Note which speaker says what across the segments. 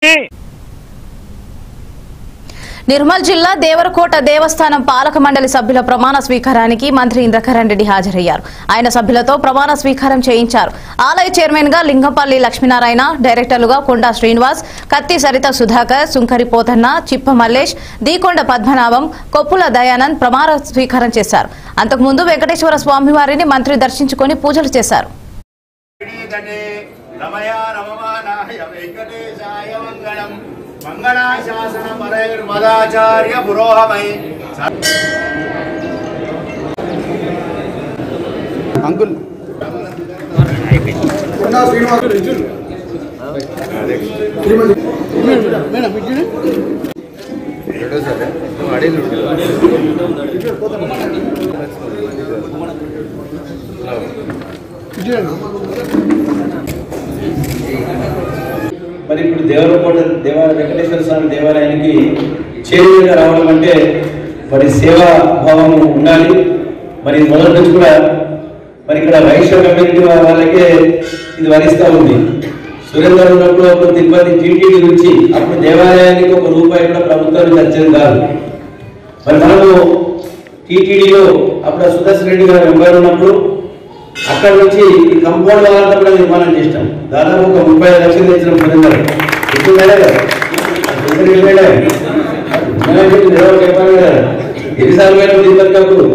Speaker 1: నిర్మల్ జిల్లా దేవరకోట దేవస్థానం పాలక మండలి సభ్యుల ప్రమాణ స్వీకారానికి మంత్రి ఇంద్రకరణ్ రెడ్డి హాజరయ్యారు ఆయన సభ్యులతో ప్రమాణ స్వీకారం చేయించారు ఆలయ చైర్మన్ గా లింగంపల్లి లక్ష్మీనారాయణ డైరెక్టర్లుగా కొండా శ్రీనివాస్ కత్తి సరిత సుధాకర్ సుంకరి పోతన్న చిప్ప మల్లేష్ దీకొండ పద్మనాభం కొప్పుల దయానంద్ ప్రమాణ స్వీకారం చేశారు అంతకుముందు వెంకటేశ్వర స్వామివారిని మంత్రి దర్శించుకుని పూజలు చేశారు
Speaker 2: శ్రీగణే రమయా రమమానాయ వెంకటేశాయ మంగళం మంగళాశాసన పరైర్మదాచార్య పురోహమై
Speaker 3: అంకుల్
Speaker 4: మరి ఇప్పుడు దేవరకోట దేవాలయ వెంకటేశ్వర స్వామి దేవాలయానికి చేరువగా రావడం అంటే మరి సేవా భావం ఉండాలి మరి మొదటి నుంచి కూడా మరి ఇక్కడ వైశ్య కమ్యూనిటీ వాళ్ళకే ఇది వరిస్తూ ఉంది సురేందర్ ఉన్నప్పుడు ఒక తిరుపతి టీటీడీ నుంచి అప్పుడు దేవాలయానికి ఒక రూపాయి కూడా ప్రభుత్వానికి వచ్చేది కాదు మరి మనము టీటీడీలో అప్పుడు సుదర్శన్ రెడ్డి గారు మెంబర్ ఉన్నప్పుడు అక్కడ నుంచి ఈ కంపౌండ్ వాళ్ళంతా కూడా నిర్మాణం చేసినాం దాదాపు ఒక ముప్పై ఐదు లక్షలు తెచ్చిన సురేందర్ ఇప్పుడు మేడే కదా సురేందర్ రెడ్డి మేడే మేడం చెప్పింది ఎవరు చెప్పాలి కదా ఎన్నిసార్లు మేడం తిరుపతి అప్పుడు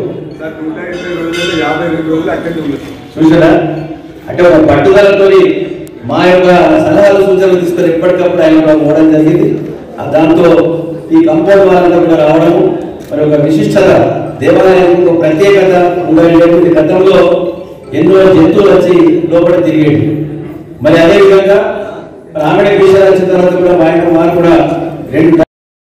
Speaker 4: చూసారా అంటే ఒక పట్టుదలతో మా యొక్క సలహాలు సూచనలు తీసుకొని ఎప్పటికప్పుడు ఆయన కూడా పోవడం జరిగింది ఆ దాంతో ఈ కంపౌండ్ వాళ్ళంతా కూడా రావడము మరి ఒక విశిష్టత దేవాలయానికి ఒక ప్రత్యేకత ఉండేటువంటి గతంలో ఎన్నో జంతువులు వచ్చి లోపల తిరిగేవి మరి అదేవిధంగా మరి ఆమెడ విషయాలు వచ్చిన తర్వాత కూడా మా యొక్క వారు కూడా రెండు